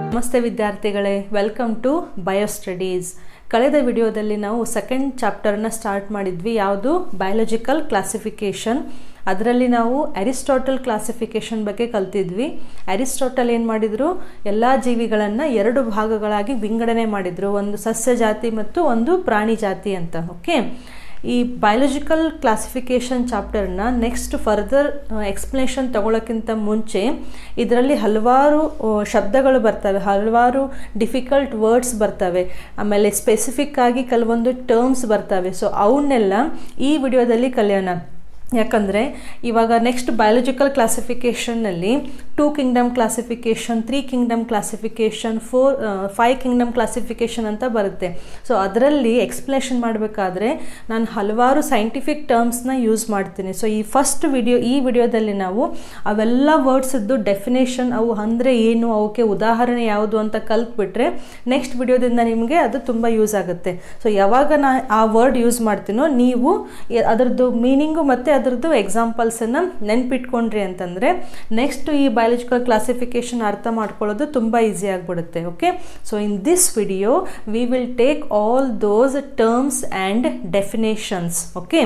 ನಮಸ್ತೆ ವಿದ್ಯಾರ್ಥಿಗಳೇ welcome to bio studies ಕಳೆದ ವಿಡಿಯೋದಲ್ಲಿ ನಾವು ಸೆಕೆಂಡ್ ಚಾಪ್ಟರ್ನ ಸ್ಟಾರ್ಟ್ ಮಾಡಿದ್ವಿ ಯಾವುದು ಬಯಾಲಜಿಕಲ್ ಕ್ಲಾಸಿಫಿಕೇಷನ್ ಅದರಲ್ಲಿ ನಾವು ಅರಿಸ್ಟಾಟಲ್ ಕ್ಲಾಸಿಫಿಕೇಷನ್ ಬಗ್ಗೆ ಕಲ್ತಿದ್ವಿ ಅರಿಸ್ಟಾಟಲ್ ಏನು ಮಾಡಿದರು ಎಲ್ಲ ಜೀವಿಗಳನ್ನು ಎರಡು ಭಾಗಗಳಾಗಿ ವಿಂಗಡಣೆ ಮಾಡಿದರು ಒಂದು ಸಸ್ಯ ಜಾತಿ ಮತ್ತು ಒಂದು ಪ್ರಾಣಿ ಜಾತಿ ಅಂತ ಓಕೆ ಈ ಬಯಾಲಜಿಕಲ್ ಕ್ಲಾಸಿಫಿಕೇಷನ್ ಚಾಪ್ಟರ್ನ ನೆಕ್ಸ್ಟ್ ಫರ್ದರ್ ಎಕ್ಸ್ಪ್ಲನೇಷನ್ ತಗೊಳ್ಳೋಕ್ಕಿಂತ ಮುಂಚೆ ಇದರಲ್ಲಿ ಹಲವಾರು ಶಬ್ದಗಳು ಬರ್ತವೆ ಹಲವಾರು ಡಿಫಿಕಲ್ಟ್ ವರ್ಡ್ಸ್ ಬರ್ತವೆ ಆಮೇಲೆ ಸ್ಪೆಸಿಫಿಕ್ ಆಗಿ ಕೆಲವೊಂದು ಟರ್ಮ್ಸ್ ಬರ್ತವೆ ಸೊ ಅವನ್ನೆಲ್ಲ ಈ ವಿಡಿಯೋದಲ್ಲಿ ಕಲಿಯೋಣ ಯಾಕಂದರೆ ಇವಾಗ ನೆಕ್ಸ್ಟ್ ಬಯಾಲಜಿಕಲ್ ಕ್ಲಾಸಿಫಿಕೇಷನ್ನಲ್ಲಿ two kingdom classification three kingdom classification four five kingdom classification ಅಂತ ಬರುತ್ತೆ ಸೊ ಅದರಲ್ಲಿ ಎಕ್ಸ್ಪ್ಲೇಷನ್ ಮಾಡಬೇಕಾದ್ರೆ ನಾನು ಹಲವಾರು ಸೈಂಟಿಫಿಕ್ ಟರ್ಮ್ಸ್ನ ಯೂಸ್ ಮಾಡ್ತೀನಿ ಸೊ ಈ ಫಸ್ಟ್ ವಿಡಿಯೋ ಈ ವಿಡಿಯೋದಲ್ಲಿ ನಾವು ಅವೆಲ್ಲ ವರ್ಡ್ಸದ್ದು ಡೆಫಿನೇಷನ್ ಅವು ಅಂದರೆ ಏನು ಅವಕ್ಕೆ ಉದಾಹರಣೆ ಯಾವುದು ಅಂತ ಕಲ್ತ್ಬಿಟ್ರೆ ನೆಕ್ಸ್ಟ್ ವಿಡಿಯೋದಿಂದ ನಿಮಗೆ ಅದು ತುಂಬ ಯೂಸ್ ಆಗುತ್ತೆ ಸೊ ಯಾವಾಗ ನಾ ಆ ವರ್ಡ್ ಯೂಸ್ ಮಾಡ್ತೀನೋ ನೀವು ಅದರದ್ದು ಮೀನಿಂಗು ಮತ್ತು ಅದರದ್ದು ಎಕ್ಸಾಂಪಲ್ಸನ್ನು ನೆನ್ಪಿಟ್ಕೊಂಡ್ರಿ ಅಂತಂದರೆ ನೆಕ್ಸ್ಟ್ ಈ ಬಯಾಲಜಿಕಲ್ ಕ್ಲಾಸಿಫಿಕೇಷನ್ ಅರ್ಥ ಮಾಡ್ಕೊಳ್ಳೋದು ತುಂಬ ಈಸಿ ಆಗಿಬಿಡುತ್ತೆ okay so in this video we will take all those terms and definitions okay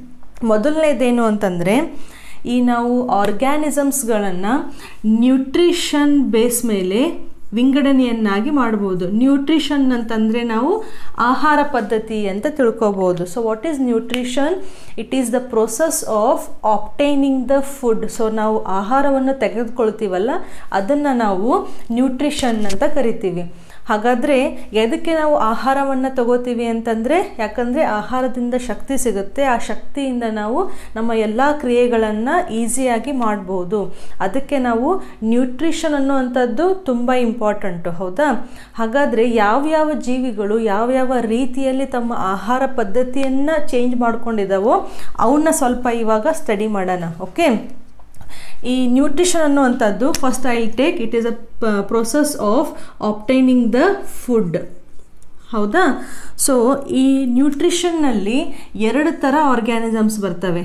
ಮೊದಲನೇದೇನು ಅಂತಂದರೆ ಈ ನಾವು ಆರ್ಗ್ಯಾನಿಸಮ್ಸ್ಗಳನ್ನು ನ್ಯೂಟ್ರಿಷನ್ ಬೇಸ್ ಮೇಲೆ ವಿಂಗಡಣೆಯನ್ನಾಗಿ ಮಾಡ್ಬೋದು ನ್ಯೂಟ್ರಿಷನ್ ಅಂತಂದರೆ ನಾವು ಆಹಾರ ಪದ್ಧತಿ ಅಂತ ತಿಳ್ಕೊಬೋದು so what is nutrition it is the process of obtaining the food so ನಾವು ಆಹಾರವನ್ನು ತೆಗೆದುಕೊಳ್ತೀವಲ್ಲ ಅದನ್ನು ನಾವು ನ್ಯೂಟ್ರಿಷನ್ ಅಂತ ಕರಿತೀವಿ ಹಾಗಾದರೆ ಎದಕ್ಕೆ ನಾವು ಆಹಾರವನ್ನು ತಗೋತೀವಿ ಅಂತಂದರೆ ಯಾಕಂದರೆ ಆಹಾರದಿಂದ ಶಕ್ತಿ ಸಿಗುತ್ತೆ ಆ ಶಕ್ತಿಯಿಂದ ನಾವು ನಮ್ಮ ಎಲ್ಲ ಕ್ರಿಯೆಗಳನ್ನು ಈಸಿಯಾಗಿ ಮಾಡ್ಬೋದು ಅದಕ್ಕೆ ನಾವು ನ್ಯೂಟ್ರಿಷನ್ ಅನ್ನುವಂಥದ್ದು ತುಂಬ ಇಂಪಾರ್ಟೆಂಟು ಹೌದಾ ಹಾಗಾದರೆ ಯಾವ್ಯಾವ ಜೀವಿಗಳು ಯಾವ್ಯಾವ ರೀತಿಯಲ್ಲಿ ತಮ್ಮ ಆಹಾರ ಪದ್ಧತಿಯನ್ನು ಚೇಂಜ್ ಮಾಡ್ಕೊಂಡಿದ್ದಾವೋ ಅವನ್ನ ಸ್ವಲ್ಪ ಇವಾಗ ಸ್ಟಡಿ ಮಾಡೋಣ ಓಕೆ ಈ ನ್ಯೂಟ್ರಿಷನ್ ಅನ್ನುವಂಥದ್ದು first I take it is a process of obtaining the food ಹೌದಾ ಸೊ ಈ ನ್ಯೂಟ್ರಿಷನ್ನಲ್ಲಿ ಎರಡು ಥರ ಆರ್ಗ್ಯಾನಿಸಮ್ಸ್ ಬರ್ತವೆ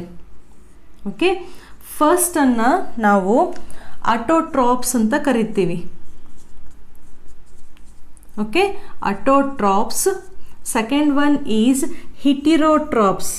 ಓಕೆ ಫಸ್ಟನ್ನು ನಾವು ಅಟೋಟ್ರಾಪ್ಸ್ ಅಂತ ಕರಿತೀವಿ okay autotrophs second one is heterotrophs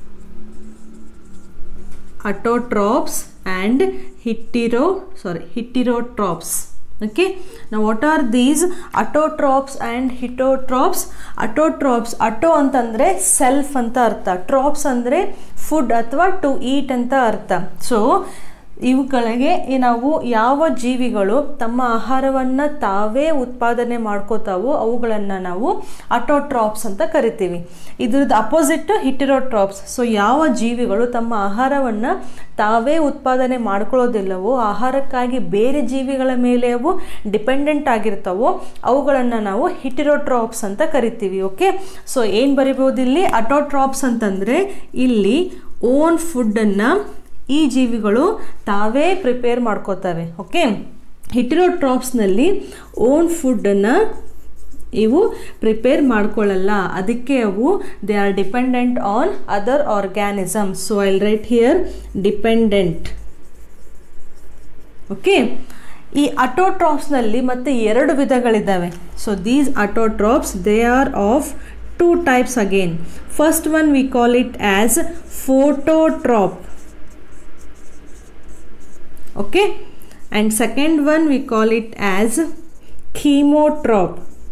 autotrophs and hetero sorry heterotrophs okay now what are these autotrophs and heterotrophs autotrophs auto ಅಂತಂದ್ರೆ ಸೆಲ್ಫ್ ಅಂತ ಅರ್ಥ ಟ್ರಾಪ್ಸ್ ಅಂದರೆ ಫುಡ್ ಅಥವಾ ಟು ಈಟ್ ಅಂತ ಅರ್ಥ ಸೊ ಇವುಗಳಿಗೆ ನಾವು ಯಾವ ಜೀವಿಗಳು ತಮ್ಮ ಆಹಾರವನ್ನು ತಾವೇ ಉತ್ಪಾದನೆ ಮಾಡ್ಕೋತಾವೋ ಅವುಗಳನ್ನು ನಾವು ಅಟೋಟ್ರಾಪ್ಸ್ ಅಂತ ಕರಿತೀವಿ ಇದ್ರದ್ದು ಅಪೋಸಿಟ್ ಹಿಟಿರೋಟ್ರಾಪ್ಸ್ ಸೊ ಯಾವ ಜೀವಿಗಳು ತಮ್ಮ ಆಹಾರವನ್ನು ತಾವೇ ಉತ್ಪಾದನೆ ಮಾಡ್ಕೊಳ್ಳೋದಿಲ್ಲವೋ ಆಹಾರಕ್ಕಾಗಿ ಬೇರೆ ಜೀವಿಗಳ ಮೇಲೆ ಅವು ಡಿಪೆಂಡೆಂಟ್ ಆಗಿರ್ತಾವೋ ಅವುಗಳನ್ನು ನಾವು ಹಿಟಿರೋಟ್ರಾಪ್ಸ್ ಅಂತ ಕರಿತೀವಿ ಓಕೆ ಸೊ ಏನು ಬರಿಬೋದು ಇಲ್ಲಿ ಅಟೋಟ್ರಾಪ್ಸ್ ಅಂತಂದರೆ ಇಲ್ಲಿ ಓನ್ ಫುಡ್ಡನ್ನು ಈ ಜೀವಿಗಳು ತಾವೇ ಪ್ರಿಪೇರ್ ಮಾಡ್ಕೋತವೆ ಓಕೆ ಹಿಟಿರೋಟ್ರಾಪ್ಸ್ನಲ್ಲಿ ಓನ್ ಫುಡ್ಡನ್ನು ಇವು ಪ್ರಿಪೇರ್ ಮಾಡ್ಕೊಳ್ಳಲ್ಲ ಅದಕ್ಕೆ ಅವು they are dependent on other organism so I write here dependent okay ಈ ಅಟೋಟ್ರಾಪ್ಸ್ನಲ್ಲಿ ಮತ್ತೆ ಎರಡು ವಿಧಗಳಿದ್ದಾವೆ so these autotrophs they are of two types again first one we call it as phototroph okay and second one we call it as chemotrop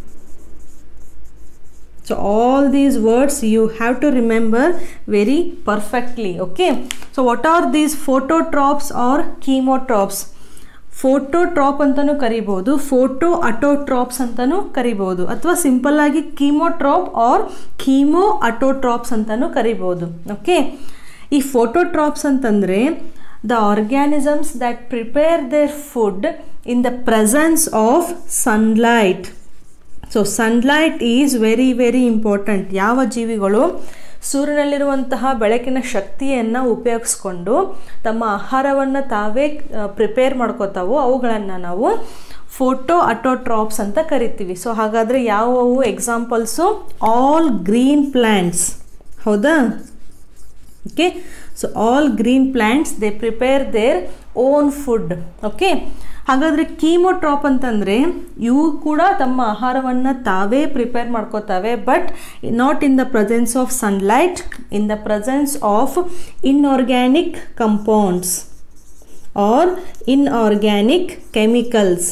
so all these words you have to remember very perfectly okay so what are these phototrops or chemotrops phototroph ಅಂತಲೂ ಕರಿಬೋದು photo autotrophs ಅಂತಲೂ ಕರಿಬೋದು ಅಥವಾ simple ಆಗಿ ಕೀಮೋಟ್ರಾಪ್ R chemo autotrophs ಅಂತಲೂ ಕರಿಬೋದು okay ಈ ಫೋಟೋಟ್ರಾಪ್ಸ್ ಅಂತಂದರೆ the organisms that prepare their food in the presence of sunlight so sunlight is very very important ಯಾವ ಜೀವಿಗಳು ಸೂರ್ಯನಲ್ಲಿರುವಂತಹ ಬೆಳಕಿನ ಶಕ್ತಿಯನ್ನು ಉಪಯೋಗಿಸ್ಕೊಂಡು ತಮ್ಮ ಆಹಾರವನ್ನು ತಾವೇ ಪ್ರಿಪೇರ್ ಮಾಡ್ಕೋತಾವೋ ಅವುಗಳನ್ನು ನಾವು ಫೋಟೋ ಅಟೋಟ್ರಾಪ್ಸ್ ಅಂತ ಕರಿತೀವಿ ಸೊ ಹಾಗಾದರೆ ಯಾವುವು ಎಕ್ಸಾಂಪಲ್ಸು ಆಲ್ ಗ್ರೀನ್ ಪ್ಲ್ಯಾಂಟ್ಸ್ ಹೌದಾ okay so all green plants they prepare their own food okay ಹಾಗಾದರೆ ಕೀಮೋಟ್ರಾಪ್ ಅಂತಂದರೆ ಇವು ಕೂಡ ತಮ್ಮ ಆಹಾರವನ್ನು ತಾವೇ ಪ್ರಿಪೇರ್ ಮಾಡ್ಕೋತಾವೆ but not in the presence of sunlight in the presence of inorganic compounds or inorganic chemicals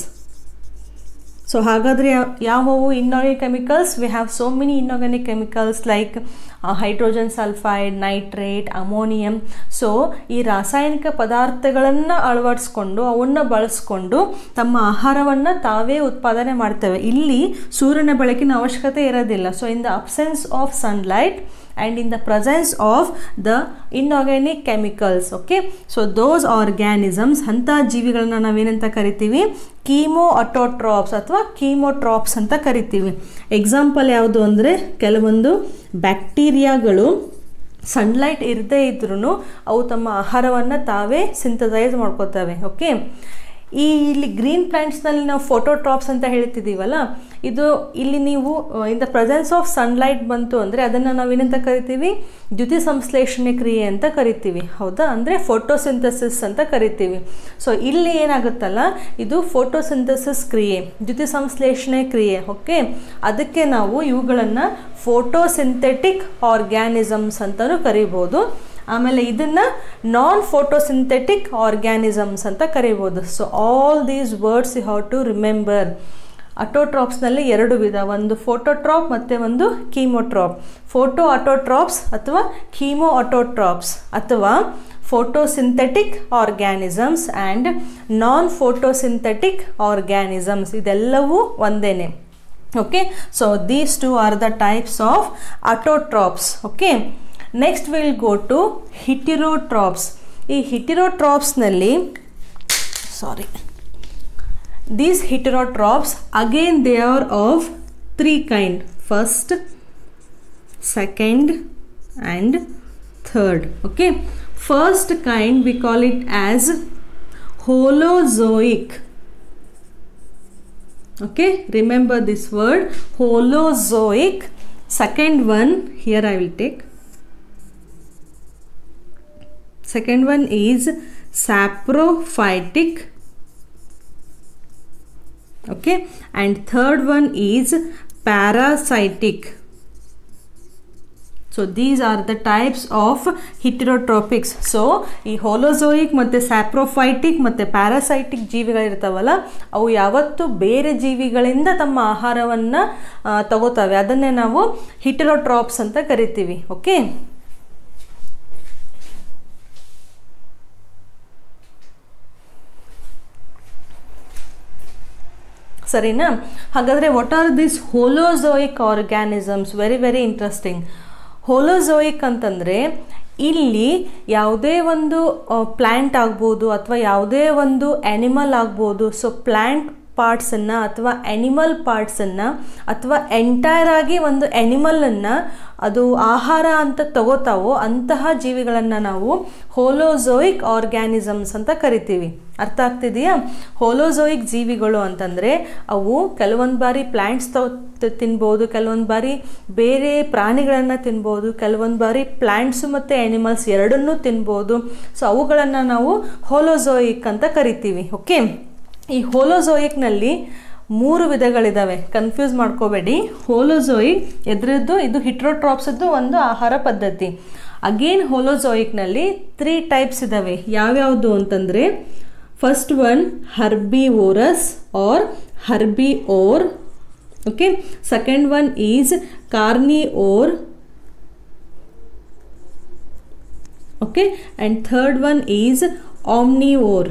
so ಹಾಗಾದರೆ ಯಾವುವು inorganic chemicals we have so many inorganic chemicals like hydrogen sulphide nitrate ammonium so ಈ ರಾಸಾಯನಿಕ ಪದಾರ್ಥಗಳನ್ನು ಅಳವಡಿಸ್ಕೊಂಡು ಅವನ್ನು ಬಳಸ್ಕೊಂಡು ತಮ್ಮ ಆಹಾರವನ್ನು ತಾವೇ ಉತ್ಪಾದನೆ ಮಾಡ್ತೇವೆ ಇಲ್ಲಿ ಸೂರ್ಯನ ಬೆಳಕಿನ ಅವಶ್ಯಕತೆ ಇರೋದಿಲ್ಲ so in the absence of sunlight and in the presence of the inorganic chemicals okay so those organisms ಅಂಥ ಜೀವಿಗಳನ್ನ ನಾವೇನಂತ ಕರಿತೀವಿ ಕೀಮೋ ಅಟೋಟ್ರಾಪ್ಸ್ ಅಥವಾ ಕೀಮೋಟ್ರಾಪ್ಸ್ ಅಂತ ಕರಿತೀವಿ ಎಕ್ಸಾಂಪಲ್ ಯಾವುದು ಅಂದರೆ ಕೆಲವೊಂದು ಬ್ಯಾಕ್ಟೀರಿಯಾಗಳು ಸನ್ಲೈಟ್ ಇರದೇ ಇದ್ರೂ ಅವು ತಮ್ಮ ಆಹಾರವನ್ನು ತಾವೇ ಸಿಂಥಸೈಸ್ ಮಾಡ್ಕೋತವೆ ಓಕೆ ಈ ಇಲ್ಲಿ ಗ್ರೀನ್ ಪ್ಲ್ಯಾಂಟ್ಸ್ನಲ್ಲಿ ನಾವು ಫೋಟೋಟ್ರಾಪ್ಸ್ ಅಂತ ಹೇಳ್ತಿದ್ದೀವಲ್ಲ ಇದು ಇಲ್ಲಿ ನೀವು in the presence of sunlight ಬಂತು ಅಂದರೆ ಅದನ್ನು ನಾವೇನಂತ ಕರಿತೀವಿ ದ್ಯುತಿ ಸಂಶ್ಲೇಷಣೆ ಕ್ರಿಯೆ ಅಂತ ಕರಿತೀವಿ ಹೌದಾ ಅಂದರೆ ಫೋಟೋಸಿಂಥಸಿಸ್ ಅಂತ ಕರಿತೀವಿ ಸೊ ಇಲ್ಲಿ ಏನಾಗುತ್ತಲ್ಲ ಇದು ಫೋಟೋಸಿಂಥಸಿಸ್ ಕ್ರಿಯೆ ದ್ಯುತಿ ಸಂಶ್ಲೇಷಣೆ ಕ್ರಿಯೆ ಓಕೆ ಅದಕ್ಕೆ ನಾವು ಇವುಗಳನ್ನು ಫೋಟೋಸಿಂಥೆಟಿಕ್ ಆರ್ಗ್ಯಾನಿಸಮ್ಸ್ ಅಂತಲೂ ಕರಿಬೋದು ಆಮೇಲೆ ಇದನ್ನು ನಾನ್ ಫೋಟೋಸಿಂಥೆಟಿಕ್ ಆರ್ಗ್ಯಾನಿಸಮ್ಸ್ ಅಂತ ಕರಿಬೋದು so all these words you have to remember ಅಟೋಟ್ರಾಪ್ಸ್ನಲ್ಲಿ ಎರಡು ವಿಧ ಒಂದು ಫೋಟೋಟ್ರಾಪ್ ಮತ್ತು ಒಂದು ಕೀಮೋಟ್ರಾಪ್ ಫೋಟೋ ಅಟೋಟ್ರಾಪ್ಸ್ ಅಥವಾ ಕೀಮೋ ಅಟೋಟ್ರಾಪ್ಸ್ ಅಥವಾ photosynthetic organisms and non photosynthetic organisms ಇದೆಲ್ಲವೂ ಒಂದೇನೆ okay so these two are the types of autotrophs okay next will go to heterotrophs ಈ ಹಿಟಿರೋಟ್ರಾಪ್ಸ್ನಲ್ಲಿ sorry these heterotrophs again they are of three kind first second and third okay first kind we call it as holozoic okay remember this word holozoic second one here i will take second one is saprophytic okay and third one is parasitic so these are the types of heterotrophics so ಈ holozoic ಮತ್ತು saprophytic ಮತ್ತು parasitic ಜೀವಿಗಳಿರ್ತಾವಲ್ಲ ಅವು ಯಾವತ್ತೂ ಬೇರೆ ಜೀವಿಗಳಿಂದ ತಮ್ಮ ಆಹಾರವನ್ನು ತಗೋತವೆ ಅದನ್ನೇ ನಾವು ಹಿಟಿರೋಟ್ರಾಪ್ಸ್ ಅಂತ ಕರಿತೀವಿ ಓಕೆ ಸರಿನಾ ಹಾಗಾದರೆ what are this holozoic organisms very very interesting holozoic ಅಂತಂದರೆ ಇಲ್ಲಿ ಯಾವುದೇ ಒಂದು ಪ್ಲ್ಯಾಂಟ್ ಆಗ್ಬೋದು ಅಥವಾ ಯಾವುದೇ ಒಂದು ಆ್ಯನಿಮಲ್ ಆಗ್ಬೋದು ಸೊ ಪ್ಲ್ಯಾಂಟ್ ಪಾರ್ಟ್ಸನ್ನು ಅಥವಾ ಆ್ಯನಿಮಲ್ ಪಾರ್ಟ್ಸನ್ನು ಅಥವಾ ಎಂಟೈರ್ ಆಗಿ ಒಂದು ಆ್ಯನಿಮಲನ್ನು ಅದು ಆಹಾರ ಅಂತ ತಗೋತಾವೋ ಅಂತಹ ಜೀವಿಗಳನ್ನು ನಾವು ಹೋಲೋಝೋಯಿಕ್ ಆರ್ಗ್ಯಾನಿಸಮ್ಸ್ ಅಂತ ಕರಿತೀವಿ ಅರ್ಥ ಆಗ್ತಿದೆಯಾ ಹೋಲೋಝೋಯಿಕ್ ಜೀವಿಗಳು ಅಂತಂದರೆ ಅವು ಕೆಲವೊಂದು ಬಾರಿ ಪ್ಲ್ಯಾಂಟ್ಸ್ ತ ತಿನ್ಬೋದು ಕೆಲವೊಂದು ಬಾರಿ ಬೇರೆ ಪ್ರಾಣಿಗಳನ್ನು ತಿನ್ಬೋದು ಕೆಲವೊಂದು ಬಾರಿ ಪ್ಲ್ಯಾಂಟ್ಸು ಮತ್ತು ಆ್ಯನಿಮಲ್ಸ್ ಎರಡನ್ನೂ ತಿನ್ಬೋದು ಸೊ ಅವುಗಳನ್ನು ನಾವು ಹೋಲೋಝೋಯಿಕ್ ಅಂತ ಕರಿತೀವಿ ಓಕೆ ಈ ಹೋಲೋಝೋಯಿಕ್ನಲ್ಲಿ ಮೂರು ವಿಧಗಳಿದ್ದಾವೆ ಕನ್ಫ್ಯೂಸ್ ಮಾಡ್ಕೋಬೇಡಿ ಹೋಲೋಝೋಯಿಕ್ ಎದ್ರದ್ದು ಇದು ಹಿಟ್ರೋಟ್ರಾಪ್ಸದ್ದು ಒಂದು ಆಹಾರ ಪದ್ಧತಿ ಅಗೇನ್ ಹೋಲೋಝೋಯಿಕ್ನಲ್ಲಿ ತ್ರೀ ಟೈಪ್ಸ್ ಇದ್ದಾವೆ ಯಾವ್ಯಾವುದು ಅಂತಂದರೆ first one herbivorous or herbivore okay second one is carnivore okay and third one is omnivore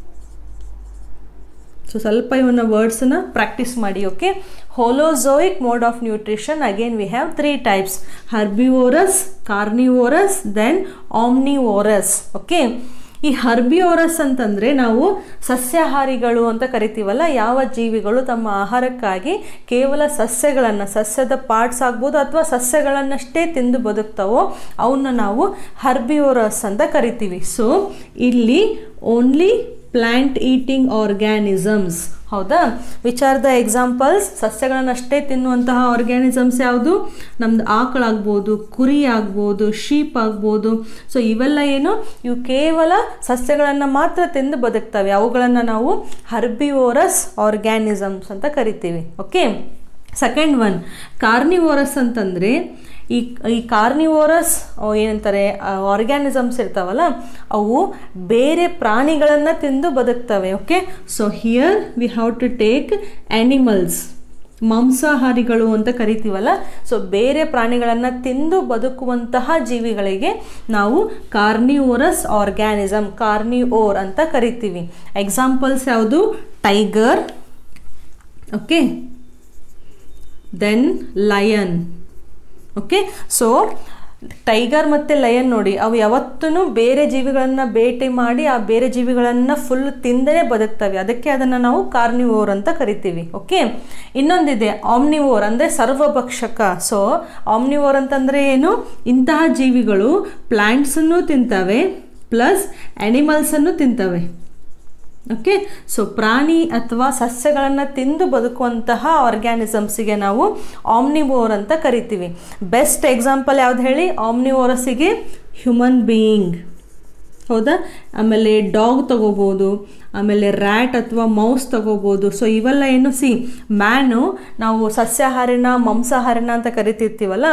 so ಸ್ವಲ್ಪ ಇವನ್ನ ವರ್ಡ್ಸನ್ನ ಪ್ರಾಕ್ಟೀಸ್ ಮಾಡಿ okay holozoic mode of nutrition again we have three types herbivorous carnivorous then omnivorous okay ಈ herbivorous ಅಂತಂದರೆ ನಾವು ಸಸ್ಯಾಹಾರಿಗಳು ಅಂತ ಕರಿತೀವಲ್ಲ ಯಾವ ಜೀವಿಗಳು ತಮ್ಮ ಆಹಾರಕ್ಕಾಗಿ ಕೇವಲ ಸಸ್ಯಗಳನ್ನು ಸಸ್ಯದ ಪಾರ್ಟ್ಸ್ ಆಗ್ಬೋದು ಅಥವಾ ಸಸ್ಯಗಳನ್ನಷ್ಟೇ ತಿಂದು ಬದುಕ್ತಾವೋ ಅವನ್ನ ನಾವು ಹರ್ಬಿಯೋರಸ್ ಅಂತ ಕರಿತೀವಿ ಸೊ ಇಲ್ಲಿ ಓನ್ಲಿ ಪ್ಲ್ಯಾಂಟ್ ಈಟಿಂಗ್ ಆರ್ಗ್ಯಾನಿಸಮ್ಸ್ ಹೌದಾ ವಿಚ್ ಆರ್ ದ ಎಕ್ಸಾಂಪಲ್ಸ್ ಸಸ್ಯಗಳನ್ನಷ್ಟೇ ತಿನ್ನುವಂತಹ ಆರ್ಗ್ಯಾನಿಸಮ್ಸ್ ಯಾವುದು ನಮ್ದು ಆಕಳಾಗ್ಬೋದು ಕುರಿ ಆಗ್ಬೋದು ಶೀಪ್ ಆಗ್ಬೋದು ಸೊ ಇವೆಲ್ಲ ಏನು ಇವು ಕೇವಲ ಸಸ್ಯಗಳನ್ನು ಮಾತ್ರ ತಿಂದು ಬದುಕ್ತವೆ ಅವುಗಳನ್ನು ನಾವು ಹರ್ಬಿವೋರಸ್ ಆರ್ಗ್ಯಾನಿಸಮ್ಸ್ ಅಂತ ಕರಿತೀವಿ ಓಕೆ ಸೆಕೆಂಡ್ ಒನ್ ಕಾರ್ನಿವೋರಸ್ ಅಂತಂದರೆ ಈ ಈ ಕಾರ್ನಿವೋರಸ್ ಏನಂತಾರೆ ಆರ್ಗ್ಯಾನಿಸಮ್ಸ್ ಇರ್ತಾವಲ್ಲ ಅವು ಬೇರೆ ಪ್ರಾಣಿಗಳನ್ನು ತಿಂದು ಬದುಕ್ತವೆ okay so here we have to take animals ಮಾಂಸಾಹಾರಿಗಳು ಅಂತ ಕರಿತೀವಲ್ಲ ಸೊ ಬೇರೆ ಪ್ರಾಣಿಗಳನ್ನು ತಿಂದು ಬದುಕುವಂತಹ ಜೀವಿಗಳಿಗೆ ನಾವು ಕಾರ್ನಿವೋರಸ್ ಆರ್ಗ್ಯಾನಿಸಮ್ ಕಾರ್ನಿವೋರ್ ಅಂತ ಕರಿತೀವಿ ಎಕ್ಸಾಂಪಲ್ಸ್ ಯಾವುದು tiger okay then lion okay so tiger ಮತ್ತು ಲಯನ್ ನೋಡಿ ಅವು ಯಾವತ್ತೂ ಬೇರೆ ಜೀವಿಗಳನ್ನು ಬೇಟೆ ಮಾಡಿ ಆ ಬೇರೆ ಜೀವಿಗಳನ್ನು ಫುಲ್ ತಿಂದೇ ಬದುಕ್ತವೆ ಅದಕ್ಕೆ ಅದನ್ನು ನಾವು ಕಾರ್ನಿವೋರ್ ಅಂತ ಕರಿತೀವಿ ಓಕೆ ಇನ್ನೊಂದಿದೆ ಆಮ್ನಿವೋರ್ ಅಂದರೆ ಸರ್ವಭಕ್ಷಕ ಸೊ ಆಮ್ನಿವೋರ್ ಅಂತಂದರೆ ಏನು ಇಂತಹ ಜೀವಿಗಳು ಪ್ಲ್ಯಾಂಟ್ಸನ್ನು ತಿಂತವೆ ಪ್ಲಸ್ ಆ್ಯನಿಮಲ್ಸನ್ನು ತಿಂತವೆ ಓಕೆ ಸೊ ಪ್ರಾಣಿ ಅಥವಾ ಸಸ್ಯಗಳನ್ನು ತಿಂದು ಬದುಕುವಂತಹ ಆರ್ಗ್ಯಾನಿಸಮ್ಸಿಗೆ ನಾವು ಆಮ್ನಿವೋರ್ ಅಂತ ಕರಿತೀವಿ ಬೆಸ್ಟ್ ಎಕ್ಸಾಂಪಲ್ ಯಾವ್ದು ಹೇಳಿ ಆಮ್ನಿವೋರಸ್ಸಿಗೆ ಹ್ಯೂಮನ್ ಬೀಯಿಂಗ್ ಹೌದಾ ಆಮೇಲೆ ಡಾಗ್ ತಗೋಬೋದು ಆಮೇಲೆ ರ್ಯಾಟ್ ಅಥವಾ ಮೌಸ್ ತಗೋಬೋದು ಸೊ ಇವೆಲ್ಲ ಏನು ಸಿ ಮ್ಯಾನು ನಾವು ಸಸ್ಯಾಹಾರಿನ ಮಾಂಸಾಹಾರಿನ ಅಂತ ಕರಿತಿರ್ತೀವಲ್ಲ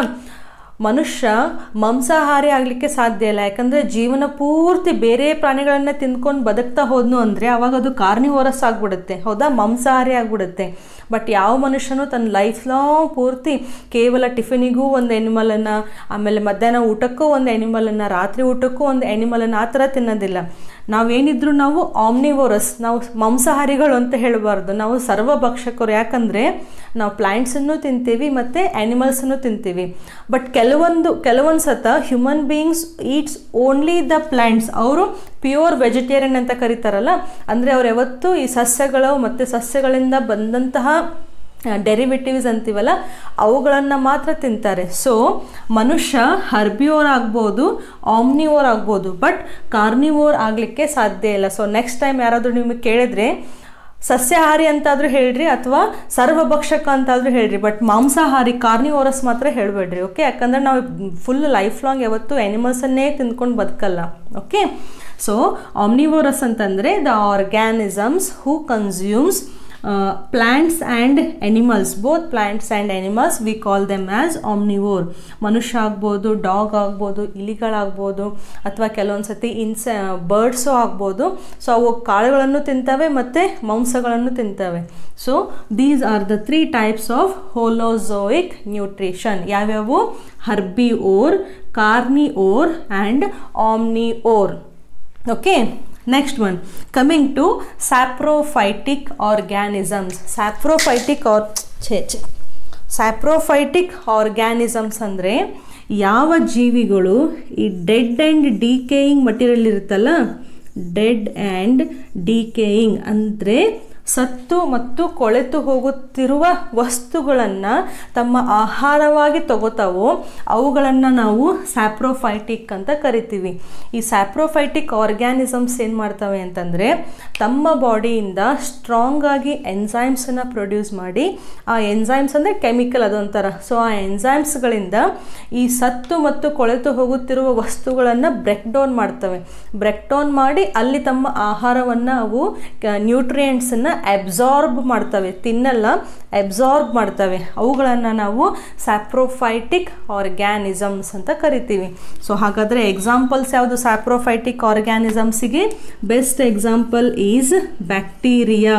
ಮನುಷ್ಯ ಮಾಂಸಾಹಾರಿ ಆಗಲಿಕ್ಕೆ ಸಾಧ್ಯ ಇಲ್ಲ ಯಾಕಂದರೆ ಜೀವನ ಪೂರ್ತಿ ಬೇರೆ ಪ್ರಾಣಿಗಳನ್ನ ತಿಂದ್ಕೊಂಡು ಬದುಕ್ತಾ ಹೋದ್ನು ಅಂದರೆ ಅವಾಗ ಅದು ಕಾರ್ನಿವೋರಸ್ ಆಗಿಬಿಡುತ್ತೆ ಹೌದಾ ಮಾಂಸಾಹಾರಿ ಆಗಿಬಿಡುತ್ತೆ ಬಟ್ ಯಾವ ಮನುಷ್ಯನೂ ತನ್ನ ಲೈಫ್ ಲಾಂಗ್ ಪೂರ್ತಿ ಕೇವಲ ಟಿಫಿನಿಗೂ ಒಂದು ಎನಿಮಲನ್ನು ಆಮೇಲೆ ಮಧ್ಯಾಹ್ನ ಊಟಕ್ಕೂ ಒಂದು ಎನಿಮಲನ್ನು ರಾತ್ರಿ ಊಟಕ್ಕೂ ಒಂದು ಎನಿಮಲನ್ನು ಆ ಥರ ತಿನ್ನೋದಿಲ್ಲ ನಾವೇನಿದ್ರು ನಾವು ಆಮ್ನಿವೋರಸ್ ನಾವು ಮಾಂಸಾಹಾರಿಗಳು ಅಂತ ಹೇಳಬಾರ್ದು ನಾವು ಸರ್ವಭಕ್ಷಕರು ಯಾಕಂದರೆ ನಾವು ಪ್ಲ್ಯಾಂಟ್ಸನ್ನು ತಿಂತೀವಿ ಮತ್ತು ಆ್ಯನಿಮಲ್ಸನ್ನು ತಿಂತೀವಿ ಬಟ್ ಕೆಲವೊಂದು ಕೆಲವೊಂದು ಸತ human beings eats only the plants ಅವರು ಪ್ಯೂರ್ ವೆಜಿಟೇರಿಯನ್ ಅಂತ ಕರೀತಾರಲ್ಲ ಅಂದರೆ ಅವ್ರು ಯಾವತ್ತೂ ಈ ಸಸ್ಯಗಳು ಮತ್ತು ಸಸ್ಯಗಳಿಂದ ಬಂದಂತಹ ಡೆರಿವೇಟಿವ್ಸ್ ಅಂತೀವಲ್ಲ ಅವುಗಳನ್ನು ಮಾತ್ರ ತಿಂತಾರೆ ಸೊ ಮನುಷ್ಯ ಹರ್ಬಿಯೋರ್ ಆಗ್ಬೋದು ಆಮ್ನಿವೋರ್ ಆಗ್ಬೋದು ಬಟ್ ಕಾರ್ನಿವೋರ್ ಆಗಲಿಕ್ಕೆ ಸಾಧ್ಯ ಇಲ್ಲ ಸೊ ನೆಕ್ಸ್ಟ್ ಟೈಮ್ ಯಾರಾದರೂ ನಿಮಗೆ ಕೇಳಿದ್ರೆ ಸಸ್ಯಾಹಾರಿ ಅಂತಾದರೂ ಹೇಳ್ರಿ ಅಥವಾ ಸರ್ವಭಕ್ಷಕ ಅಂತಾದರೂ ಹೇಳ್ರಿ ಬಟ್ ಮಾಂಸಾಹಾರಿ ಕಾರ್ನಿವೋರಸ್ ಮಾತ್ರ ಹೇಳಬೇಡ್ರಿ ಓಕೆ ಯಾಕಂದರೆ ನಾವು ಫುಲ್ ಲೈಫ್ ಲಾಂಗ್ ಯಾವತ್ತೂ ಆ್ಯನಿಮಲ್ಸನ್ನೇ ತಿಂದ್ಕೊಂಡು ಬದುಕಲ್ಲ ಓಕೆ ಸೊ ಆಮ್ನಿವೋರಸ್ ಅಂತಂದರೆ the organisms who consumes plants and animals both plants and animals we call them as omnivore ಮನುಷ್ಯ ಆಗ್ಬೋದು ಡಾಗ್ ಆಗ್ಬೋದು ಇಲಿಗಳಾಗ್ಬೋದು ಅಥವಾ ಕೆಲವೊಂದು ಸತಿ ಇನ್ಸ ಬರ್ಡ್ಸು ಆಗ್ಬೋದು ಸೊ ಅವು ಕಾಳುಗಳನ್ನು ತಿಂತವೆ ಮತ್ತು ಮಾಂಸಗಳನ್ನು ತಿಂತವೆ so these are the three types of holozoic nutrition ಯಾವ್ಯಾವು herbivore carnivore and omnivore okay next one coming to saprophytic organisms saprophytic or ಛೇ ಛೇ ಸ್ಯಾಪ್ರೋಫೈಟಿಕ್ ಆರ್ಗ್ಯಾನಿಸಮ್ಸ್ ಅಂದರೆ ಯಾವ ಜೀವಿಗಳು ಈ ಡೆಡ್ ಆ್ಯಂಡ್ ಡಿಕೇಯಿಂಗ್ ಮಟೀರಿಯಲ್ ಇರುತ್ತಲ್ಲ dead and decaying ಅಂದರೆ ಸತ್ತು ಮತ್ತು ಕೊಳೆತು ಹೋಗುತ್ತಿರುವ ವಸ್ತುಗಳನ್ನು ತಮ್ಮ ಆಹಾರವಾಗಿ ತಗೋತಾವೋ ಅವುಗಳನ್ನು ನಾವು ಸ್ಯಾಪ್ರೋಫೈಟಿಕ್ ಅಂತ ಕರಿತೀವಿ ಈ ಸ್ಯಾಪ್ರೋಫೈಟಿಕ್ ಆರ್ಗ್ಯಾನಿಸಮ್ಸ್ ಏನು ಮಾಡ್ತವೆ ಅಂತಂದರೆ ತಮ್ಮ ಬಾಡಿಯಿಂದ ಸ್ಟ್ರಾಂಗ್ ಆಗಿ ಎನ್ಸೈಮ್ಸನ್ನು ಪ್ರೊಡ್ಯೂಸ್ ಮಾಡಿ ಆ ಎನ್ಸೈಮ್ಸ್ ಅಂದರೆ ಕೆಮಿಕಲ್ ಅದೊಂಥರ ಸೊ ಆ ಎನ್ಸೈಮ್ಸ್ಗಳಿಂದ ಈ ಸತ್ತು ಮತ್ತು ಕೊಳೆತು ಹೋಗುತ್ತಿರುವ ವಸ್ತುಗಳನ್ನು ಬ್ರೆಕ್ ಡೌನ್ ಮಾಡ್ತವೆ ಬ್ರೆಕ್ ಡೌನ್ ಮಾಡಿ ಅಲ್ಲಿ ತಮ್ಮ ಆಹಾರವನ್ನು ಅವು ನ್ಯೂಟ್ರಿಯೆಂಟ್ಸನ್ನು ಅಬ್ಸಾರ್ಬ್ ಮಾಡ್ತವೆ ತಿನ್ನಲ್ಲ ಅಬ್ಸಾರ್ಬ್ ಮಾಡ್ತವೆ ಅವುಗಳನ್ನು ನಾವು ಸ್ಯಾಪ್ರೋಫೈಟಿಕ್ ಆರ್ಗ್ಯಾನಿಸಮ್ಸ್ ಅಂತ ಕರಿತೀವಿ ಸೊ ಹಾಗಾದರೆ ಎಕ್ಸಾಂಪಲ್ಸ್ ಯಾವುದು ಸ್ಯಾಪ್ರೋಫೈಟಿಕ್ ಆರ್ಗ್ಯಾನಿಸಮ್ಸಿಗೆ best example is bacteria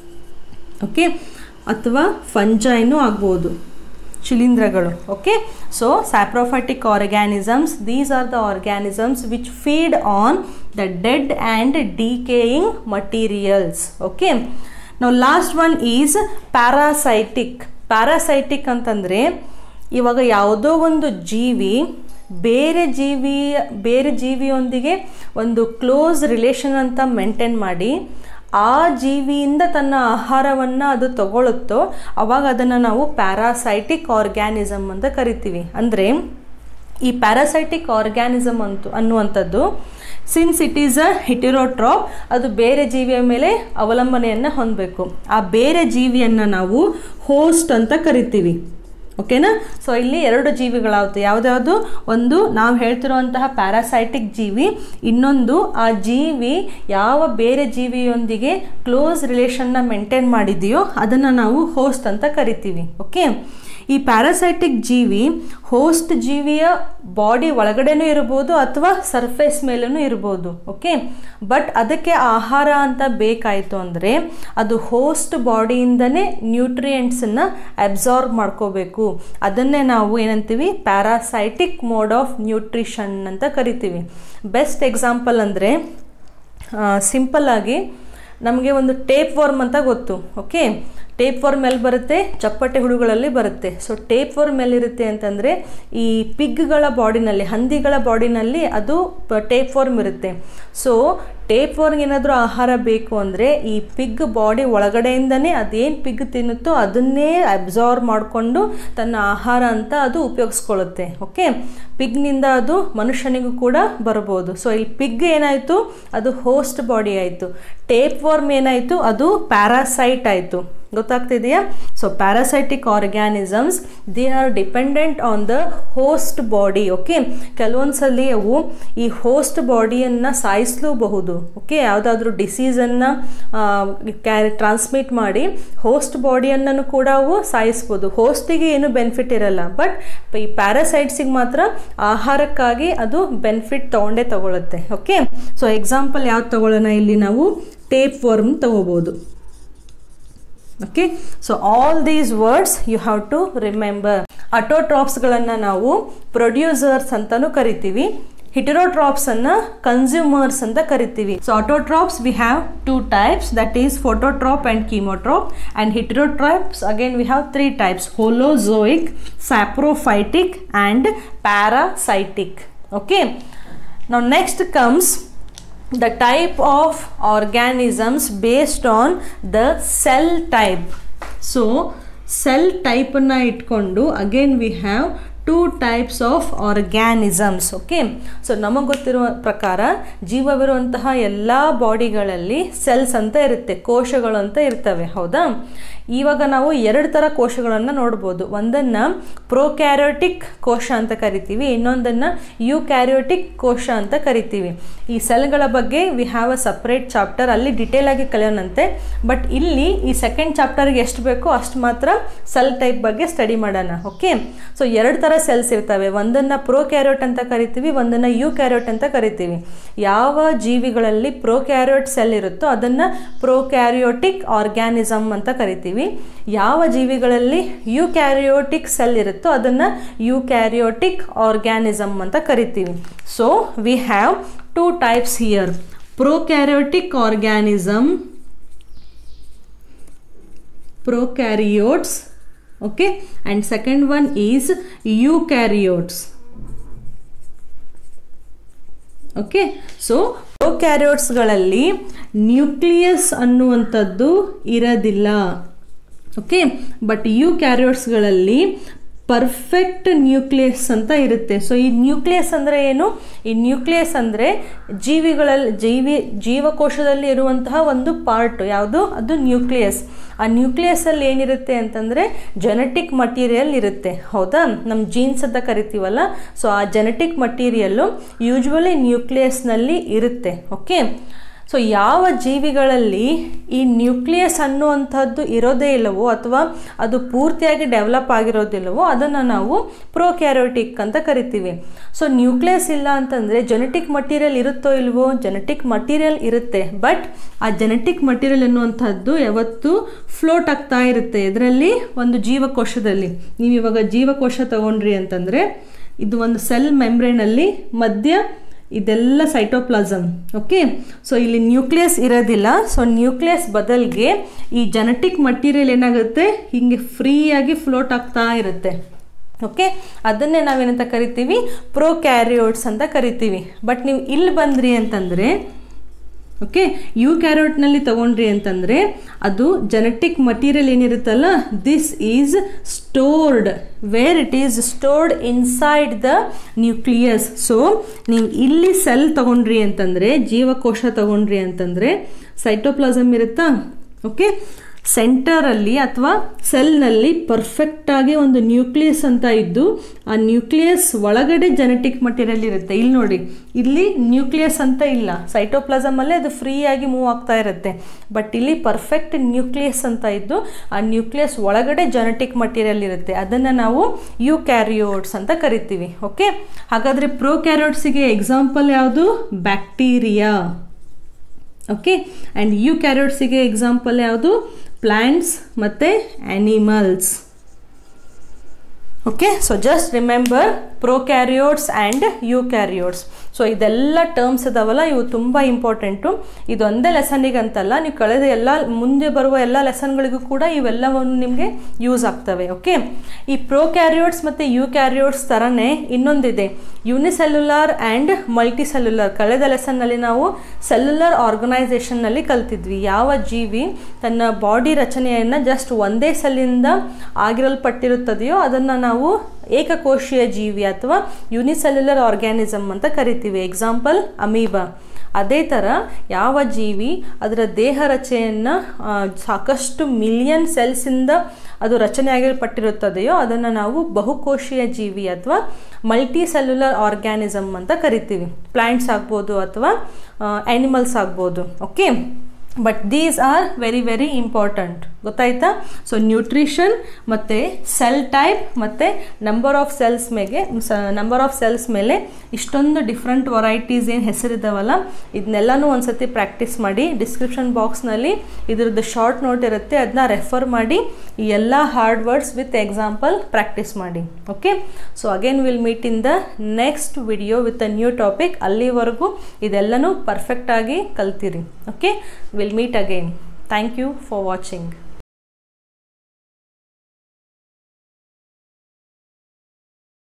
okay ಅಥವಾ ಫಂಜೈನು ಆಗ್ಬೋದು ಶಿಲೀಂಧ್ರಗಳು okay so saprophytic organisms these are the organisms which feed on the dead and decaying materials okay ನಾವು last one is parasitic parasitic ಅಂತಂದರೆ ಇವಾಗ ಯಾವುದೋ ಒಂದು ಜೀವಿ ಬೇರೆ ಜೀವಿ ಬೇರೆ ಜೀವಿಯೊಂದಿಗೆ ಒಂದು ಕ್ಲೋಸ್ ರಿಲೇಷನ್ ಅಂತ ಮೇಂಟೈನ್ ಮಾಡಿ ಆ ಜೀವಿಯಿಂದ ತನ್ನ ಆಹಾರವನ್ನು ಅದು ತಗೊಳುತ್ತೋ ಅವಾಗ ಅದನ್ನು ನಾವು ಪ್ಯಾರಾಸೈಟಿಕ್ ಆರ್ಗ್ಯಾನಿಸಮ್ ಅಂತ ಕರಿತೀವಿ ಅಂದರೆ ಈ ಪ್ಯಾರಾಸೈಟಿಕ್ ಆರ್ಗ್ಯಾನಿಸಮ್ ಅಂತು ಅನ್ನುವಂಥದ್ದು since it is a heterotroph ಅದು ಬೇರೆ ಜೀವಿಯ ಮೇಲೆ ಅವಲಂಬನೆಯನ್ನು ಹೊಂದಬೇಕು ಆ ಬೇರೆ ಜೀವಿಯನ್ನು ನಾವು ಹೋಸ್ಟ್ ಅಂತ ಕರಿತೀವಿ ಓಕೆನಾ ಸೊ ಇಲ್ಲಿ ಎರಡು ಜೀವಿಗಳಾಗುತ್ತೆ ಯಾವುದ್ಯಾವುದು ಒಂದು ನಾವು ಹೇಳ್ತಿರುವಂತಹ ಪ್ಯಾರಾಸೈಟಿಕ್ ಜೀವಿ ಇನ್ನೊಂದು ಆ ಜೀವಿ ಯಾವ ಬೇರೆ ಜೀವಿಯೊಂದಿಗೆ ಕ್ಲೋಸ್ ರಿಲೇಷನ್ನ ಮೇಂಟೈನ್ ಮಾಡಿದೆಯೋ ಅದನ್ನು ನಾವು ಹೋಸ್ಟ್ ಅಂತ ಕರಿತೀವಿ ಓಕೆ ಈ ಪ್ಯಾರಾಸೈಟಿಕ್ ಜೀವಿ ಹೋಸ್ಟ್ ಜೀವಿಯ ಬಾಡಿ ಒಳಗಡೆನೂ ಇರ್ಬೋದು ಅಥವಾ ಸರ್ಫೇಸ್ ಮೇಲೂ ಇರ್ಬೋದು ಓಕೆ ಬಟ್ ಅದಕ್ಕೆ ಆಹಾರ ಅಂತ ಬೇಕಾಯಿತು ಅಂದರೆ ಅದು ಹೋಸ್ಟ್ ಬಾಡಿಯಿಂದನೇ ನ್ಯೂಟ್ರಿಯೆಂಟ್ಸನ್ನು ಅಬ್ಸಾರ್ಬ್ ಮಾಡ್ಕೋಬೇಕು ಅದನ್ನೇ ನಾವು ಏನಂತೀವಿ ಪ್ಯಾರಾಸೈಟಿಕ್ ಮೋಡ್ ಆಫ್ ನ್ಯೂಟ್ರಿಷನ್ ಅಂತ ಕರಿತೀವಿ ಬೆಸ್ಟ್ ಎಕ್ಸಾಂಪಲ್ ಅಂದರೆ ಸಿಂಪಲ್ಲಾಗಿ ನಮಗೆ ಒಂದು ಟೇಪ್ ವರ್ಮ್ ಅಂತ ಗೊತ್ತು ಓಕೆ ಟೇಪ್ ವರ್ಮ್ ಎಲ್ಲಿ ಬರುತ್ತೆ ಚಪ್ಪಟೆ ಹುಳುಗಳಲ್ಲಿ ಬರುತ್ತೆ ಸೊ ಟೇಪ್ ವರ್ಮ್ ಎಲ್ಲಿರುತ್ತೆ ಅಂತಂದರೆ ಈ ಪಿಗ್ಗಳ ಬಾಡಿನಲ್ಲಿ ಹಂದಿಗಳ ಬಾಡಿನಲ್ಲಿ ಅದು ಟೇಪ್ ವರ್ಮ್ ಇರುತ್ತೆ ಸೊ ಟೇಪ್ ವರ್ಮ್ಗೆ ಏನಾದರೂ ಆಹಾರ ಬೇಕು ಅಂದರೆ ಈ ಪಿಗ್ ಬಾಡಿ ಒಳಗಡೆಯಿಂದನೇ ಅದೇನು ಪಿಗ್ ತಿನ್ನುತ್ತೋ ಅದನ್ನೇ ಅಬ್ಸಾರ್ವ್ ಮಾಡಿಕೊಂಡು ತನ್ನ ಆಹಾರ ಅಂತ ಅದು ಉಪಯೋಗಿಸ್ಕೊಳ್ಳುತ್ತೆ ಓಕೆ ಪಿಗ್ನಿಂದ ಅದು ಮನುಷ್ಯನಿಗೂ ಕೂಡ ಬರ್ಬೋದು ಸೊ ಇಲ್ಲಿ ಪಿಗ್ ಏನಾಯಿತು ಅದು ಹೋಸ್ಟ್ ಬಾಡಿ ಆಯಿತು ಟೇಪ್ ವರ್ಮ್ ಏನಾಯಿತು ಅದು ಪ್ಯಾರಾಸೈಟ್ ಆಯಿತು ಗೊತ್ತಾಗ್ತಿದೆಯಾ so parasitic organisms they are dependent on the host body okay ಕೆಲವೊಂದ್ಸಲಿ ಅವು ಈ ಹೋಸ್ಟ್ ಬಾಡಿಯನ್ನು ಸಾಯಿಸಲೂಬಹುದು ಓಕೆ ಯಾವುದಾದ್ರೂ ಡಿಸೀಸನ್ನು ಕ್ಯಾರಿ ಟ್ರಾನ್ಸ್ಮಿಟ್ ಮಾಡಿ ಹೋಸ್ಟ್ ಬಾಡಿಯನ್ನು ಕೂಡ ಅವು ಸಾಯಿಸ್ಬೋದು ಹೋಸ್ಟಿಗೆ ಏನು ಬೆನಿಫಿಟ್ ಇರಲ್ಲ ಬಟ್ ಈ ಪ್ಯಾರಾಸೈಟ್ಸಿಗೆ ಮಾತ್ರ ಆಹಾರಕ್ಕಾಗಿ ಅದು ಬೆನಿಫಿಟ್ ತೊಗೊಂಡೇ ತಗೊಳುತ್ತೆ ಓಕೆ ಸೊ ಎಕ್ಸಾಂಪಲ್ ಯಾವ್ದು ತಗೊಳ್ಳೋಣ ಇಲ್ಲಿ ನಾವು ಟೇಪ್ ವರ್ಮ್ ತಗೋಬೋದು okay so all these words you have to remember ಅಟೋಟ್ರಾಪ್ಸ್ಗಳನ್ನು ನಾವು ಪ್ರೊಡ್ಯೂಸರ್ಸ್ ಅಂತಲೂ ಕರಿತೀವಿ ಹಿಟರೋಟ್ರಾಪ್ಸ್ ಅನ್ನು ಕನ್ಸ್ಯೂಮರ್ಸ್ ಅಂತ ಕರಿತೀವಿ so autotrophs we have two types that is phototroph and chemotroph and heterotrophs again we have three types holozoic saprophytic and parasitic okay ನಾವು next comes the type of organisms based on the cell type so cell type ಅನ್ನ ಇಟ್ಕೊಂಡು again we have two types of organisms okay so ನಮಗೆ ಗೊತ್ತಿರುವ ಪ್ರಕಾರ ಜೀವವಿರುವಂತಹ ಎಲ್ಲ ಬಾಡಿಗಳಲ್ಲಿ cells ಅಂತ ಇರುತ್ತೆ ಕೋಶಗಳು ಅಂತ ಇರ್ತವೆ ಹೌದಾ ಇವಾಗ ನಾವು ಎರಡು ಥರ ಕೋಶಗಳನ್ನು ನೋಡ್ಬೋದು ಒಂದನ್ನು ಪ್ರೋಕ್ಯಾರಿಯೋಟಿಕ್ ಕೋಶ ಅಂತ ಕರಿತೀವಿ ಇನ್ನೊಂದನ್ನು ಯು ಕ್ಯಾರಿಯೋಟಿಕ್ ಕೋಶ ಅಂತ ಕರಿತೀವಿ ಈ ಸೆಲ್ಗಳ ಬಗ್ಗೆ we have a separate chapter ಅಲ್ಲಿ ಡಿಟೇಲ್ ಆಗಿ ಕಲಿಯೋಣಂತೆ ಬಟ್ ಇಲ್ಲಿ ಈ ಸೆಕೆಂಡ್ ಚಾಪ್ಟರ್ಗೆ ಎಷ್ಟು ಬೇಕೋ ಅಷ್ಟು ಮಾತ್ರ ಸೆಲ್ ಟೈಪ್ ಬಗ್ಗೆ ಸ್ಟಡಿ ಮಾಡೋಣ ಓಕೆ ಸೊ ಎರಡು ಥರ ಸೆಲ್ಸ್ ಇರ್ತವೆ ಒಂದನ್ನು ಪ್ರೋ ಕ್ಯಾರಿಯೋಟ್ ಅಂತ ಕರಿತೀವಿ ಒಂದನ್ನು ಯು ಕ್ಯಾರಿಯೋಟ್ ಅಂತ ಕರಿತೀವಿ ಯಾವ ಜೀವಿಗಳಲ್ಲಿ ಪ್ರೋ ಕ್ಯಾರಿಯೋಟ್ ಸೆಲ್ ಇರುತ್ತೋ ಅದನ್ನು ಪ್ರೋ ಕ್ಯಾರಿಯೋಟಿಕ್ ಆರ್ಗ್ಯಾನಿಸಮ್ ಅಂತ ಕರಿತೀವಿ ಯಾವ ಜೀವಿಗಳಲ್ಲಿ ಯು ಕ್ಯಾರಿಯೋಟಿಕ್ ಸೆಲ್ ಇರುತ್ತೋ ಅದನ್ನು ಯು ಕ್ಯಾರಿಯೋಟಿಕ್ ಆರ್ಗ್ಯಾನಿಸಮ್ ಅಂತ ಕರಿತೀವಿ so we have two types here prokaryotic organism prokaryotes okay and second one is eukaryotes okay so ಪ್ರೊಕ್ಯಾರಿಯೋಟ್ಸ್ಗಳಲ್ಲಿ ನ್ಯೂಕ್ಲಿಯಸ್ ಅನ್ನುವಂಥದ್ದು ಇರೋದಿಲ್ಲ ಓಕೆ ಬಟ್ ಯು ಕ್ಯಾರಿಯೋಟ್ಸ್ಗಳಲ್ಲಿ ಪರ್ಫೆಕ್ಟ್ ನ್ಯೂಕ್ಲಿಯಸ್ ಅಂತ ಇರುತ್ತೆ ಸೊ ಈ ನ್ಯೂಕ್ಲಿಯಸ್ ಅಂದರೆ ಏನು ಈ ನ್ಯೂಕ್ಲಿಯಸ್ ಅಂದರೆ ಜೀವಿಗಳಲ್ಲಿ ಜೀವಿ ಜೀವಕೋಶದಲ್ಲಿ ಇರುವಂತಹ ಒಂದು ಪಾರ್ಟ್ ಯಾವುದು ಅದು ನ್ಯೂಕ್ಲಿಯಸ್ ಆ ನ್ಯೂಕ್ಲಿಯಸಲ್ಲಿ ಏನಿರುತ್ತೆ ಅಂತಂದರೆ ಜೆನೆಟಿಕ್ ಮಟೀರಿಯಲ್ ಇರುತ್ತೆ ಹೌದಾ ನಮ್ಮ ಜೀನ್ಸ್ ಅಂತ ಕರಿತೀವಲ್ಲ ಸೊ ಆ ಜೆನೆಟಿಕ್ ಮಟೀರಿಯಲ್ಲು ಯೂಶ್ವಲಿ ನ್ಯೂಕ್ಲಿಯಸ್ನಲ್ಲಿ ಇರುತ್ತೆ ಓಕೆ ಸೊ ಯಾವ ಜೀವಿಗಳಲ್ಲಿ ಈ ನ್ಯೂಕ್ಲಿಯಸ್ ಅನ್ನುವಂಥದ್ದು ಇರೋದೇ ಇಲ್ಲವೋ ಅಥವಾ ಅದು ಪೂರ್ತಿಯಾಗಿ ಡೆವಲಪ್ ಆಗಿರೋದಿಲ್ಲವೋ ಅದನ್ನು ನಾವು ಪ್ರೋಕ್ಯಾರಿಯೋಟಿಕ್ ಅಂತ ಕರಿತೀವಿ ಸೊ ನ್ಯೂಕ್ಲಿಯಸ್ ಇಲ್ಲ ಅಂತಂದರೆ ಜೆನೆಟಿಕ್ ಮಟೀರಿಯಲ್ ಇರುತ್ತೋ ಇಲ್ವೋ ಜೆನೆಟಿಕ್ ಮಟೀರಿಯಲ್ ಇರುತ್ತೆ ಬಟ್ ಆ ಜೆನೆಟಿಕ್ ಮಟೀರಿಯಲ್ ಅನ್ನುವಂಥದ್ದು ಯಾವತ್ತೂ ಫ್ಲೋಟ್ ಆಗ್ತಾ ಇರುತ್ತೆ ಇದರಲ್ಲಿ ಒಂದು ಜೀವಕೋಶದಲ್ಲಿ ನೀವು ಇವಾಗ ಜೀವಕೋಶ ತಗೊಂಡ್ರಿ ಅಂತಂದರೆ ಇದು ಒಂದು ಸೆಲ್ ಮೆಮ್ಬ್ರೇನಲ್ಲಿ ಮಧ್ಯ ಇದೆಲ್ಲ ಸೈಟೋಪ್ಲಾಸಮ್ ಓಕೆ ಸೊ ಇಲ್ಲಿ ನ್ಯೂಕ್ಲಿಯಸ್ ಇರೋದಿಲ್ಲ ಸೊ ನ್ಯೂಕ್ಲಿಯಸ್ ಬದಲಿಗೆ ಈ ಜೆನೆಟಿಕ್ ಮಟೀರಿಯಲ್ ಏನಾಗುತ್ತೆ ಹೀಗೆ ಫ್ರೀಯಾಗಿ ಫ್ಲೋಟ್ ಆಗ್ತಾ ಇರುತ್ತೆ ಓಕೆ ಅದನ್ನೇ ನಾವೇನಂತ ಕರಿತೀವಿ ಪ್ರೋ ಕ್ಯಾರಿಯೋಟ್ಸ್ ಅಂತ ಕರಿತೀವಿ ಬಟ್ ನೀವು ಇಲ್ಲಿ ಬಂದ್ರಿ ಅಂತಂದರೆ ಓಕೆ ಯು ಕ್ಯಾರೋಟ್ನಲ್ಲಿ ತಗೊಂಡ್ರಿ ಅಂತಂದರೆ ಅದು ಜೆನೆಟಿಕ್ ಮಟೀರಿಯಲ್ ಏನಿರುತ್ತಲ್ಲ this is stored where it is stored inside the nucleus so ನೀವು ಇಲ್ಲಿ ಸೆಲ್ ತಗೊಂಡ್ರಿ ಅಂತಂದರೆ ಜೀವಕೋಶ ತಗೊಂಡ್ರಿ ಅಂತಂದರೆ ಸೈಟೋಪ್ಲಾಸಮ್ ಇರುತ್ತಾ ಓಕೆ ಸೆಂಟರಲ್ಲಿ ಅಥವಾ ಸೆಲ್ನಲ್ಲಿ ಪರ್ಫೆಕ್ಟಾಗಿ ಒಂದು ನ್ಯೂಕ್ಲಿಯಸ್ ಅಂತ ಇದ್ದು ಆ ನ್ಯೂಕ್ಲಿಯಸ್ ಒಳಗಡೆ ಜೆನೆಟಿಕ್ ಮಟೀರಿಯಲ್ ಇರುತ್ತೆ ಇಲ್ಲಿ ನೋಡಿ ಇಲ್ಲಿ ನ್ಯೂಕ್ಲಿಯಸ್ ಅಂತ ಇಲ್ಲ ಸೈಟೋಪ್ಲಾಸಮಲ್ಲೇ ಅದು ಫ್ರೀಯಾಗಿ ಮೂವ್ ಆಗ್ತಾ ಇರುತ್ತೆ ಬಟ್ ಇಲ್ಲಿ ಪರ್ಫೆಕ್ಟ್ ನ್ಯೂಕ್ಲಿಯಸ್ ಅಂತ ಇದ್ದು ಆ ನ್ಯೂಕ್ಲಿಯಸ್ ಒಳಗಡೆ ಜೆನೆಟಿಕ್ ಮಟೀರಿಯಲ್ ಇರುತ್ತೆ ಅದನ್ನು ನಾವು ಯು ಕ್ಯಾರಿಯೋಟ್ಸ್ ಅಂತ ಕರಿತೀವಿ ಓಕೆ ಹಾಗಾದರೆ ಪ್ರೋ ಕ್ಯಾರಿಯೋಟ್ಸಿಗೆ ಎಕ್ಸಾಂಪಲ್ ಯಾವುದು ಬ್ಯಾಕ್ಟೀರಿಯಾ ಓಕೆ ಆ್ಯಂಡ್ ಯು ಕ್ಯಾರಿಯೋಟ್ಸಿಗೆ ಎಕ್ಸಾಂಪಲ್ ಯಾವುದು ಪ್ಲ್ಯಾಂಟ್ಸ್ ಮತ್ತು animals okay so just remember prokaryotes and eukaryotes so ಇದೆಲ್ಲ ಟರ್ಮ್ಸ್ ಇದಾವಲ್ಲ ಇವು ತುಂಬ ಇಂಪಾರ್ಟೆಂಟು ಇದೊಂದೇ ಲೆಸನ್ನಿಗೆ ಅಂತಲ್ಲ ನೀವು ಕಳೆದ ಎಲ್ಲ ಮುಂದೆ ಬರುವ ಎಲ್ಲ ಲೆಸನ್ಗಳಿಗೂ ಕೂಡ ಇವೆಲ್ಲವನ್ನು ನಿಮಗೆ ಯೂಸ್ ಆಗ್ತವೆ ಓಕೆ ಈ ಪ್ರೊಕ್ಯಾರಿಯೋಟ್ಸ್ ಮತ್ತು ಯು ಕ್ಯಾರಿಯೋಟ್ಸ್ ಥರನೇ ಇನ್ನೊಂದಿದೆ ಯೂನಿಸೆಲ್ಯುಲಾರ್ ಆ್ಯಂಡ್ ಮಲ್ಟಿ ಸೆಲ್ಯುಲರ್ ಕಳೆದ ಲೆಸನ್ನಲ್ಲಿ ನಾವು ಸೆಲ್ಯುಲರ್ ಆರ್ಗನೈಸೇಷನ್ನಲ್ಲಿ ಕಲ್ತಿದ್ವಿ ಯಾವ ಜೀವಿ ತನ್ನ ಬಾಡಿ ರಚನೆಯನ್ನು ಜಸ್ಟ್ ಒಂದೇ ಸೆಲ್ಲಿಂದ ಆಗಿರಲ್ಪಟ್ಟಿರುತ್ತದೆಯೋ ಅದನ್ನು ನಾವು ಏಕಕೋಶೀಯ ಜೀವಿ ಅಥವಾ ಯುನಿಸೆಲ್ಯುಲರ್ ಆರ್ಗ್ಯಾನಿಸಮ್ ಅಂತ ಕರಿತೀವಿ ಎಕ್ಸಾಂಪಲ್ ಅಮೀಬಾ ಅದೇ ಥರ ಯಾವ ಜೀವಿ ಅದರ ದೇಹ ರಚನೆಯನ್ನು ಸಾಕಷ್ಟು ಮಿಲಿಯನ್ ಸೆಲ್ಸಿಂದ ಅದು ರಚನೆ ಆಗಿರಲ್ಪಟ್ಟಿರುತ್ತದೆಯೋ ಅದನ್ನು ನಾವು ಬಹುಕೋಶೀಯ ಜೀವಿ ಅಥವಾ ಮಲ್ಟಿ ಸೆಲ್ಯುಲರ್ ಆರ್ಗ್ಯಾನಿಸಮ್ ಅಂತ ಕರಿತೀವಿ ಪ್ಲ್ಯಾಂಟ್ಸ್ ಆಗ್ಬೋದು ಅಥವಾ ಆ್ಯನಿಮಲ್ಸ್ ಆಗ್ಬೋದು okay but these are very very important ಗೊತ್ತಾಯ್ತಾ ಸೊ ನ್ಯೂಟ್ರಿಷನ್ ಮತ್ತು ಸೆಲ್ ಟೈಪ್ ಮತ್ತು ನಂಬರ್ ಆಫ್ ಸೆಲ್ಸ್ ಮೇಲೆ ನಂಬರ್ ಆಫ್ ಸೆಲ್ಸ್ ಮೇಲೆ ಇಷ್ಟೊಂದು ಡಿಫ್ರೆಂಟ್ ವೆರೈಟೀಸ್ ಏನು ಹೆಸರಿದ್ದಾವಲ್ಲ ಇದನ್ನೆಲ್ಲನೂ ಒಂದು ಸತಿ ಪ್ರಾಕ್ಟೀಸ್ ಮಾಡಿ ಡಿಸ್ಕ್ರಿಪ್ಷನ್ ಬಾಕ್ಸ್ನಲ್ಲಿ ಇದ್ರದ್ದು ಶಾರ್ಟ್ ನೋಟ್ ಇರುತ್ತೆ ಅದನ್ನ ರೆಫರ್ ಮಾಡಿ ಈ ಎಲ್ಲ hard words with example practice ಮಾಡಿ okay so again will meet in the next video with a new topic ಅಲ್ಲಿವರೆಗೂ ಇದೆಲ್ಲನೂ ಪರ್ಫೆಕ್ಟಾಗಿ ಕಲ್ತಿರಿ okay will meet again thank you for watching